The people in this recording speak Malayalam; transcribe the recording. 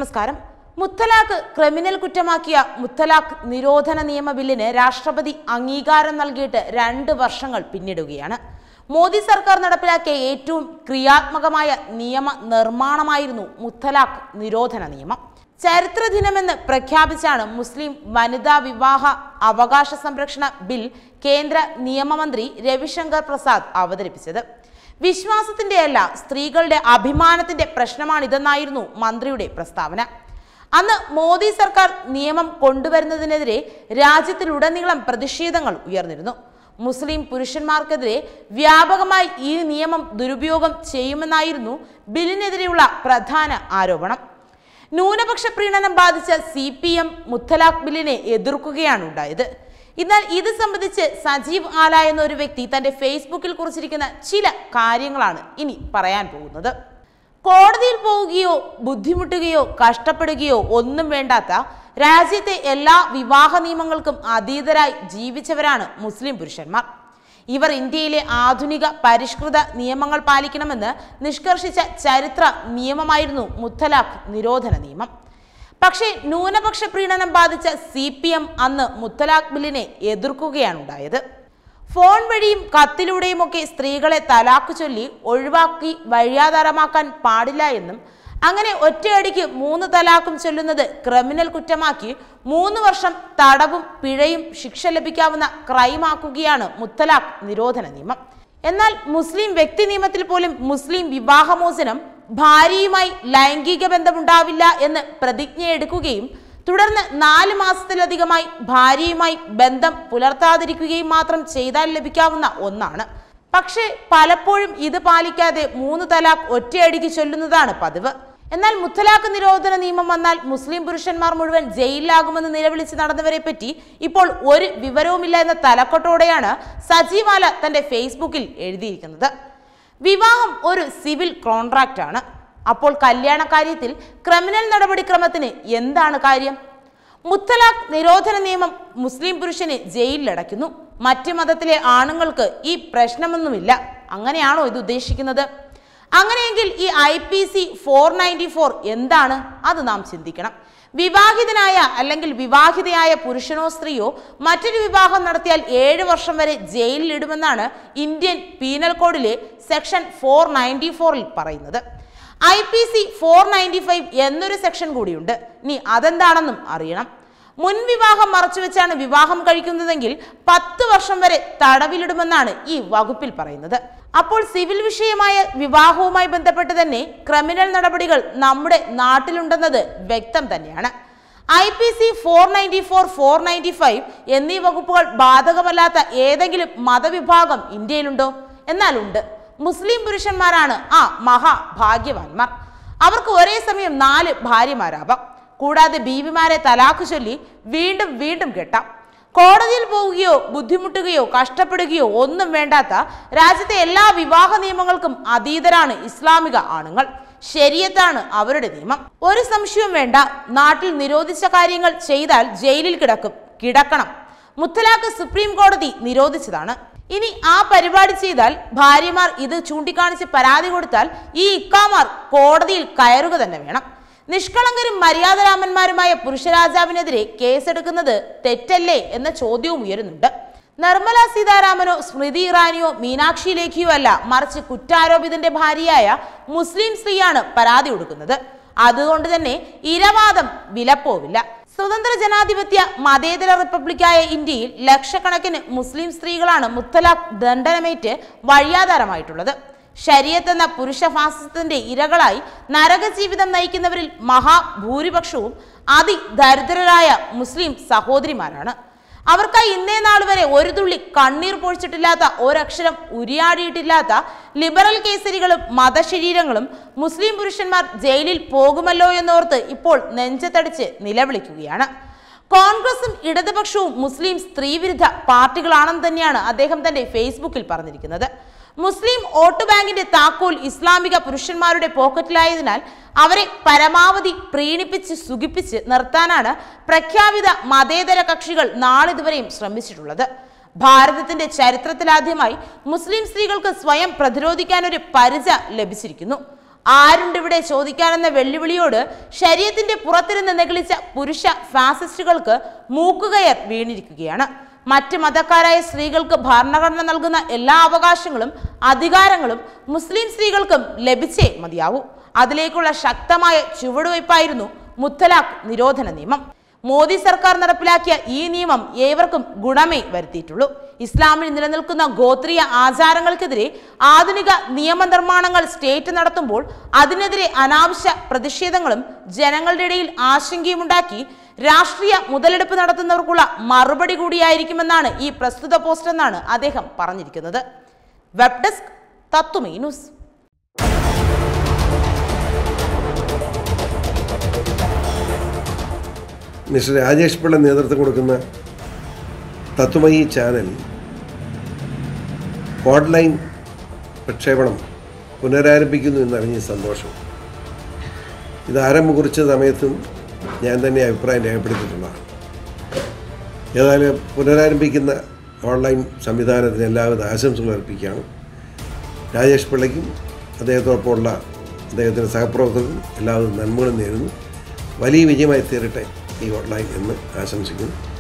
നമസ്കാരം മുത്തലാഖ് ക്രിമിനൽ കുറ്റമാക്കിയ മുത്തലാഖ് നിരോധന നിയമ ബില്ലിന് രാഷ്ട്രപതി അംഗീകാരം നൽകിയിട്ട് രണ്ട് വർഷങ്ങൾ പിന്നിടുകയാണ് മോദി സർക്കാർ നടപ്പിലാക്കിയ ഏറ്റവും ക്രിയാത്മകമായ നിയമ നിർമ്മാണമായിരുന്നു മുത്തലാഖ് നിരോധന നിയമം ചരിത്ര ദിനമെന്ന് പ്രഖ്യാപിച്ചാണ് മുസ്ലിം വനിതാ വിവാഹ അവകാശ സംരക്ഷണ ബിൽ കേന്ദ്ര നിയമമന്ത്രി രവിശങ്കർ പ്രസാദ് അവതരിപ്പിച്ചത് വിശ്വാസത്തിന്റെയല്ല സ്ത്രീകളുടെ അഭിമാനത്തിന്റെ പ്രശ്നമാണിതെന്നായിരുന്നു മന്ത്രിയുടെ പ്രസ്താവന അന്ന് മോദി സർക്കാർ നിയമം കൊണ്ടുവരുന്നതിനെതിരെ രാജ്യത്തിലുടനീളം പ്രതിഷേധങ്ങൾ ഉയർന്നിരുന്നു മുസ്ലിം പുരുഷന്മാർക്കെതിരെ വ്യാപകമായി ഈ നിയമം ദുരുപയോഗം ചെയ്യുമെന്നായിരുന്നു ബില്ലിനെതിരെയുള്ള പ്രധാന ആരോപണം ന്യൂനപക്ഷ പ്രീണനം ബാധിച്ച സി പി എം മുത്തലാഖ് ബില്ലിനെ എതിർക്കുകയാണ് ഉണ്ടായത് എന്നാൽ ഇത് സംബന്ധിച്ച് സജീവ് ആല എന്ന ഒരു വ്യക്തി തന്റെ ഫേസ്ബുക്കിൽ കുറിച്ചിരിക്കുന്ന ചില കാര്യങ്ങളാണ് ഇനി പറയാൻ പോകുന്നത് കോടതിയിൽ പോവുകയോ ബുദ്ധിമുട്ടുകയോ കഷ്ടപ്പെടുകയോ ഒന്നും വേണ്ടാത്ത രാജ്യത്തെ എല്ലാ വിവാഹ നിയമങ്ങൾക്കും അതീതരായി ജീവിച്ചവരാണ് മുസ്ലിം പുരുഷന്മാർ ഇവർ ഇന്ത്യയിലെ ആധുനിക പരിഷ്കൃത നിയമങ്ങൾ പാലിക്കണമെന്ന് നിഷ്കർഷിച്ച ചരിത്ര നിയമമായിരുന്നു മുത്തലാഖ് നിരോധന നിയമം പക്ഷേ ന്യൂനപക്ഷ പ്രീണനം ബാധിച്ച സി പി എം അന്ന് മുത്തലാഖ് ബില്ലിനെ എതിർക്കുകയാണ് ഉണ്ടായത് ഫോൺ വഴിയും കത്തിലൂടെയും ഒക്കെ സ്ത്രീകളെ തലാക്ക് ചൊല്ലി ഒഴിവാക്കി വഴിയാധാരമാക്കാൻ പാടില്ല എന്നും അങ്ങനെ ഒറ്റയടിക്ക് മൂന്ന് തലാക്കും ചൊല്ലുന്നത് ക്രിമിനൽ കുറ്റമാക്കി മൂന്ന് വർഷം തടവും പിഴയും ശിക്ഷ ലഭിക്കാവുന്ന ക്രൈമാക്കുകയാണ് മുത്തലാഖ് നിരോധന നിയമം എന്നാൽ മുസ്ലിം വ്യക്തി നിയമത്തിൽ പോലും മുസ്ലിം വിവാഹമോചനം ഭാര്യയുമായി ലൈംഗിക ബന്ധമുണ്ടാവില്ല എന്ന് പ്രതിജ്ഞയെടുക്കുകയും തുടർന്ന് നാല് മാസത്തിലധികമായി ഭാര്യയുമായി ബന്ധം പുലർത്താതിരിക്കുകയും മാത്രം ചെയ്താൽ ലഭിക്കാവുന്ന ഒന്നാണ് പക്ഷേ പലപ്പോഴും ഇത് പാലിക്കാതെ മൂന്ന് തലാഖ് ഒറ്റയടിക്ക് ചൊല്ലുന്നതാണ് പതിവ് എന്നാൽ മുത്തലാഖ് നിരോധന നിയമം വന്നാൽ മുസ്ലിം പുരുഷന്മാർ മുഴുവൻ ജയിലിലാകുമെന്ന് നിലവിളിച്ച് നടന്നവരെ പറ്റി ഇപ്പോൾ ഒരു വിവരവുമില്ല എന്ന തലക്കെട്ടോടെയാണ് സജീവാല തന്റെ ഫേസ്ബുക്കിൽ എഴുതിയിരിക്കുന്നത് വിവാഹം ഒരു സിവിൽ കോൺട്രാക്റ്റ് ആണ് അപ്പോൾ കല്യാണ കാര്യത്തിൽ ക്രിമിനൽ നടപടിക്രമത്തിന് എന്താണ് കാര്യം മുത്തലാഖ് നിരോധന നിയമം മുസ്ലിം പുരുഷനെ ജയിലിലടയ്ക്കുന്നു മറ്റ് മതത്തിലെ ആണുങ്ങൾക്ക് ഈ പ്രശ്നമൊന്നുമില്ല അങ്ങനെയാണോ ഇത് ഉദ്ദേശിക്കുന്നത് അങ്ങനെയെങ്കിൽ ഈ I P C four ninety four എന്താണ് അത് നാം ചിന്തിക്കണം വിവാഹിതനായ അല്ലെങ്കിൽ വിവാഹിതയായ പുരുഷനോ സ്ത്രീയോ മറ്റൊരു വിവാഹം നടത്തിയാൽ ഏഴ് വർഷം വരെ ജയിലിലിടുമെന്നാണ് ഇന്ത്യൻ പീനൽ കോഡിലെ സെക്ഷൻ ഫോർ നയൻറ്റി ഫോറിൽ പറയുന്നത് I P C four ninety five എന്നൊരു സെക്ഷൻ കൂടിയുണ്ട് ഇനി അതെന്താണെന്നും അറിയണം മുൻ വിവാഹം മറച്ചുവെച്ചാണ് വിവാഹം കഴിക്കുന്നതെങ്കിൽ പത്ത് വർഷം വരെ തടവിലിടുമെന്നാണ് ഈ വകുപ്പിൽ പറയുന്നത് അപ്പോൾ സിവിൽ വിഷയമായ വിവാഹവുമായി ബന്ധപ്പെട്ട് തന്നെ ക്രിമിനൽ നടപടികൾ നമ്മുടെ നാട്ടിലുണ്ടെന്നത് വ്യക്തം തന്നെയാണ് I P C four ninety four four ninety five എന്നീ വകുപ്പുകൾ ബാധകമല്ലാത്ത ഏതെങ്കിലും മതവിഭാഗം ഇന്ത്യയിലുണ്ടോ എന്നാലുണ്ട് മുസ്ലിം പുരുഷന്മാരാണ് ആ മഹാഭാഗ്യവാന്മാർ അവർക്ക് ഒരേ സമയം നാല് ഭാര്യമാരാവാം കൂടാതെ ബീവിമാരെ തലാക്ക് ചൊല്ലി വീണ്ടും വീണ്ടും കെട്ടാം കോടതിയിൽ പോവുകയോ ബുദ്ധിമുട്ടുകയോ കഷ്ടപ്പെടുകയോ ഒന്നും വേണ്ടാത്ത രാജ്യത്തെ എല്ലാ വിവാഹ നിയമങ്ങൾക്കും അതീതരാണ് ഇസ്ലാമിക ആണുങ്ങൾ ശരിയത്താണ് അവരുടെ നിയമം ഒരു സംശയവും വേണ്ട നാട്ടിൽ നിരോധിച്ച കാര്യങ്ങൾ ചെയ്താൽ ജയിലിൽ കിടക്കും കിടക്കണം മുത്തലാഖ് സുപ്രീം കോടതി നിരോധിച്ചതാണ് ഇനി ആ പരിപാടി ചെയ്താൽ ഭാര്യമാർ ഇത് ചൂണ്ടിക്കാണിച്ച് പരാതി കൊടുത്താൽ ഈ ഇക്കാമാർ കോടതിയിൽ കയറുക തന്നെ വേണം നിഷ്കളങ്കരും മര്യാദരാമന്മാരുമായ പുരുഷരാജാവിനെതിരെ കേസെടുക്കുന്നത് തെറ്റല്ലേ എന്ന ചോദ്യവും ഉയരുന്നുണ്ട് നിർമ്മല സീതാരാമനോ സ്മൃതി ഇറാനിയോ മീനാക്ഷി ലേഖിയോ അല്ല മറിച്ച് കുറ്റാരോപിതന്റെ ഭാര്യയായ മുസ്ലിം സ്ത്രീയാണ് പരാതി കൊടുക്കുന്നത് അതുകൊണ്ട് തന്നെ ഇരവാദം വിലപ്പോവില്ല സ്വതന്ത്ര ജനാധിപത്യ മതേതര റിപ്പബ്ലിക്കായ ഇന്ത്യയിൽ ലക്ഷക്കണക്കിന് മുസ്ലിം സ്ത്രീകളാണ് മുത്തലാഖ് ദണ്ഡനമേറ്റ് വഴിയാധാരമായിട്ടുള്ളത് ശരീരത്ത് എന്ന പുരുഷ ഫാസിസത്തിന്റെ ഇരകളായി നരകജീവിതം നയിക്കുന്നവരിൽ മഹാഭൂരിപക്ഷവും അതിദരിദ്രരായ മുസ്ലിം സഹോദരിമാരാണ് അവർക്കായി ഇന്നേ നാൾ വരെ ഒരു തുള്ളി കണ്ണീർ പൊഴിച്ചിട്ടില്ലാത്ത ഒരക്ഷരം ഉരിയാടിയിട്ടില്ലാത്ത ലിബറൽ കേസരികളും മതശരീരങ്ങളും മുസ്ലിം പുരുഷന്മാർ ജയിലിൽ പോകുമല്ലോ എന്നോർത്ത് ഇപ്പോൾ നെഞ്ചത്തടിച്ച് നിലവിളിക്കുകയാണ് കോൺഗ്രസും ഇടതുപക്ഷവും മുസ്ലിം സ്ത്രീവിരുദ്ധ പാർട്ടികളാണെന്ന് തന്നെയാണ് അദ്ദേഹം തന്റെ ഫേസ്ബുക്കിൽ പറഞ്ഞിരിക്കുന്നത് മുസ്ലിം വോട്ട് ബാങ്കിന്റെ താക്കോൽ ഇസ്ലാമിക പുരുഷന്മാരുടെ പോക്കറ്റിലായതിനാൽ അവരെ പരമാവധി പ്രീണിപ്പിച്ച് സുഖിപ്പിച്ച് നിർത്താനാണ് പ്രഖ്യാപിത മതേതര കക്ഷികൾ നാളിതുവരെയും ശ്രമിച്ചിട്ടുള്ളത് ഭാരതത്തിന്റെ ചരിത്രത്തിലാദ്യമായി മുസ്ലിം സ്ത്രീകൾക്ക് സ്വയം പ്രതിരോധിക്കാൻ ഒരു പരിച ലഭിച്ചിരിക്കുന്നു ആരുണ്ടിവിടെ ചോദിക്കാനെന്ന വെല്ലുവിളിയോട് ശരീരത്തിന്റെ പുറത്തിരുന്ന് നെഗളിച്ച പുരുഷ ഫാസിസ്റ്റുകൾക്ക് മൂക്കുകയർ വീണിരിക്കുകയാണ് മറ്റ് മതക്കാരായ സ്ത്രീകൾക്ക് ഭരണഘടന നൽകുന്ന എല്ലാ അവകാശങ്ങളും അധികാരങ്ങളും മുസ്ലിം സ്ത്രീകൾക്കും ലഭിച്ചേ മതിയാവൂ അതിലേക്കുള്ള ശക്തമായ ചുവടുവയ്പായിരുന്നു മുത്തലാഖ് നിരോധന നിയമം മോദി സർക്കാർ നടപ്പിലാക്കിയ ഈ നിയമം ഏവർക്കും ഗുണമേ വരുത്തിയിട്ടുള്ളൂ ഇസ്ലാമിൽ നിലനിൽക്കുന്ന ഗോത്രീയ ആചാരങ്ങൾക്കെതിരെ ആധുനിക നിയമനിർമ്മാണങ്ങൾ സ്റ്റേറ്റ് നടത്തുമ്പോൾ അതിനെതിരെ അനാവശ്യ പ്രതിഷേധങ്ങളും ജനങ്ങളുടെ ഇടയിൽ ആശങ്കയുമുണ്ടാക്കി രാഷ്ട്രീയ മുതലെടുപ്പ് നടത്തുന്നവർക്കുള്ള മറുപടി കൂടിയായിരിക്കുമെന്നാണ് ഈ പ്രസ്തുത പോസ്റ്റ് എന്നാണ് അദ്ദേഹം പറഞ്ഞിരിക്കുന്നത് web desk Tatwamayi news mister Rajesh Pillai നേതൃത്വം കൊടുക്കുന്ന തത്വമയി ചാനൽ ഓൺലൈൻ പ്രക്ഷേപണം പുനരാരംഭിക്കുന്നു എന്നറിഞ്ഞ സന്തോഷം ഇത് ആരംഭം കുറിച്ച സമയത്തും ഞാൻ തന്നെ അഭിപ്രായം രേഖപ്പെടുത്തിയിട്ടുള്ളതാണ് ഏതായാലും പുനരാരംഭിക്കുന്ന ഓൺലൈൻ സംവിധാനത്തിന് എല്ലാവിധ ആശംസകൾ അർപ്പിക്കുകയാണ് രാജേഷ് പിള്ളയ്ക്കും അദ്ദേഹത്തോടൊപ്പമുള്ള അദ്ദേഹത്തിൻ്റെ സഹപ്രവർത്തകർക്കും എല്ലാവിധ നന്മകളും നേരുന്നു വലിയ വിജയമായി തീരട്ടെ ഈ ഓൺലൈൻ എന്ന് ആശംസിക്കുന്നു